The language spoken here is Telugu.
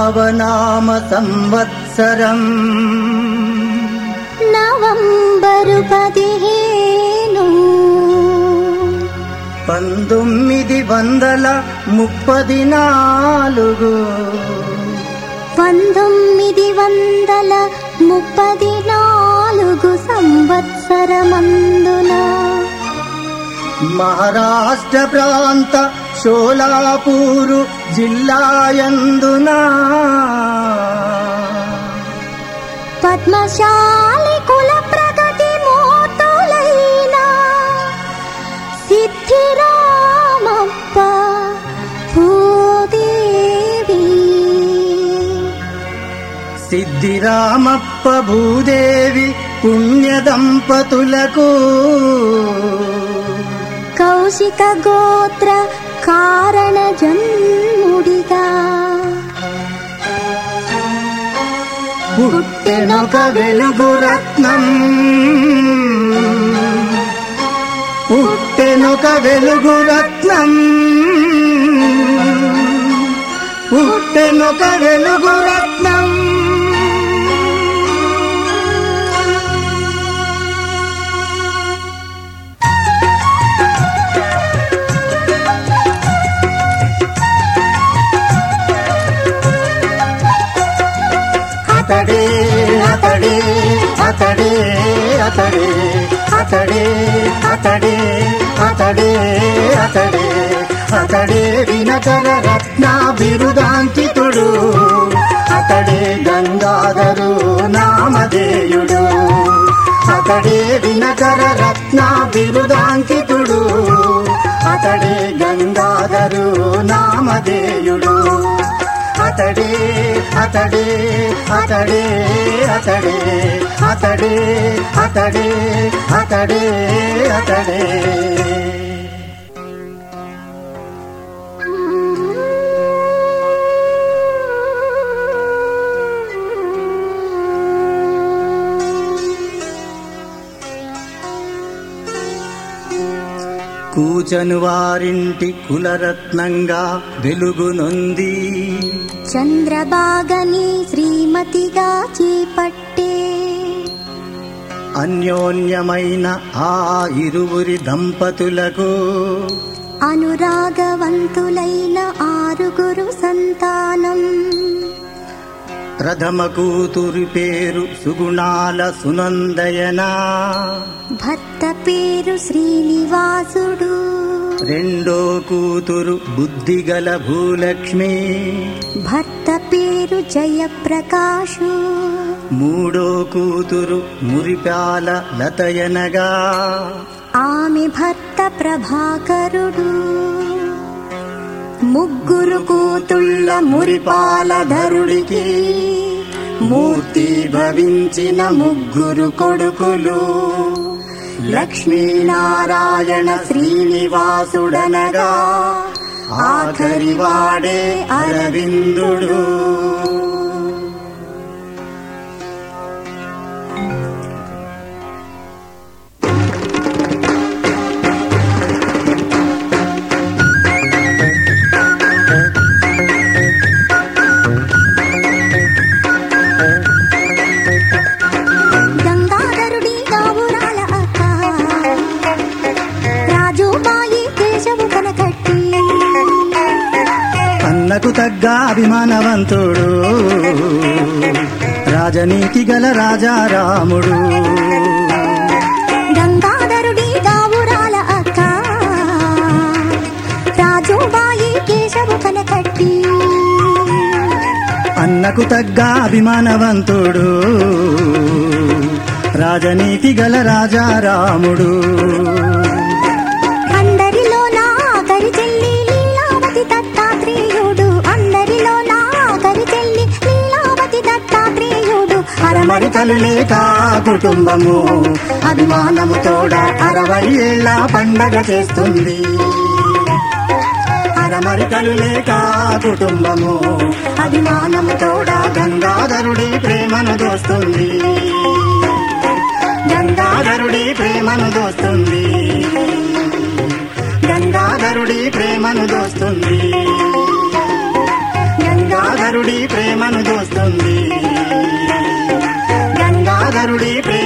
ప్లవనామ సంవత్సరం నవంబరు పదిహేను పంతొమ్మిది వందల ముప్పది నాలుగు పంతొమ్మిది వందల ముప్పది నాలుగు సంవత్సరమందున మహారాష్ట్ర ప్రాంత షోలాపూరు జిల్లాయందున పద్మశాలి కుల ప్రగతి మోతులైన సిద్ధిరామప్ప భూదేవి సిద్ధిరామప్ప భూదేవి పుణ్య దంపతులకు కౌశిక గోత్ర కారణ జన్ముడిగా పుట్టెనొక వెలుగు రత్నం పుట్టెనొక వెలుగు రత్నం పుట్టెనొక వెలుగు రత్నం అతడే అతడే అతడే అతడే అతడే అతడే అతడే అతడే అతడే వినకర రత్న బిరుదాంకితుడు అతడే గంగాధరు నామధేయుడు అతడే వినకర రత్న బిరుదాంకితుడు అతడే గంగాధరు నామధేయుడు అతడే అతడే అతడే అతడే అతడే అతడే అతడే అతడే కూచను వారింటి కులరత్నంగా వెలుగునొంది చంద్రబాగని శ్రీమతిగా చేపట్టే అన్యోన్యమైన ఆ ఇరువురి దంపతులకు అనురాగవంతులైన ఆరుగురు సంతానం ప్రథమ కూతురి పేరు సుగుణాల సునందయన భర్త పేరు శ్రీనివాసుడు రెండో కూతురు బుద్ధిగల భూలక్ష్మి భర్త పేరు జయప్రకాశు మూడో కూతురు మురిపాల లతయనగా ఆమె భర్త ప్రభాకరుడు ముగ్గురు కూతుళ్ళ మురిపాలధరుడికి మూర్తి భవించిన ముగ్గురు కొడుకులు లక్ష్మీనారాయణ శ్రీనివాసుడనగా ఆఖరి వాడే అరవిందుడు గంగాధరుడి గావురాల అక్క రాజుబాయి కేశవు కనకట్టి అన్నకు తగ్గ అభిమానవంతుడు రాజనీతి గల రాజారాముడు గంగాధరుడి గావురాల అక్క రాజుబాయి కేశవు కనకట్టి అన్నకు తగ్గ అభిమానవంతుడు రాజనీతి గల రాజారాముడు అందరిలో నా కరి చెల్లి లీలావతి దత్తాత్రేయుడు అందరిలో నా కరి చెల్లి లీలావతి దత్తాత్రేయుడు అరమరి లేక కుటుంబము అభిమానము తోడ అరవై ఏళ్ళ పండగ చేస్తుంది అరమరికలు లేక కుటుంబము అభిమానము తోడ గంగాధరుడి ప్రేమను దోస్తుంది గంగాధరుడి ప్రేమను దోస్తుంది గంగాధరుడి ప్రేమను దోస్తుంది గంగాధరుడి గంగాధరుడి ప్రేమను దోస్తుంది గంగాధరుడి ప్రేమ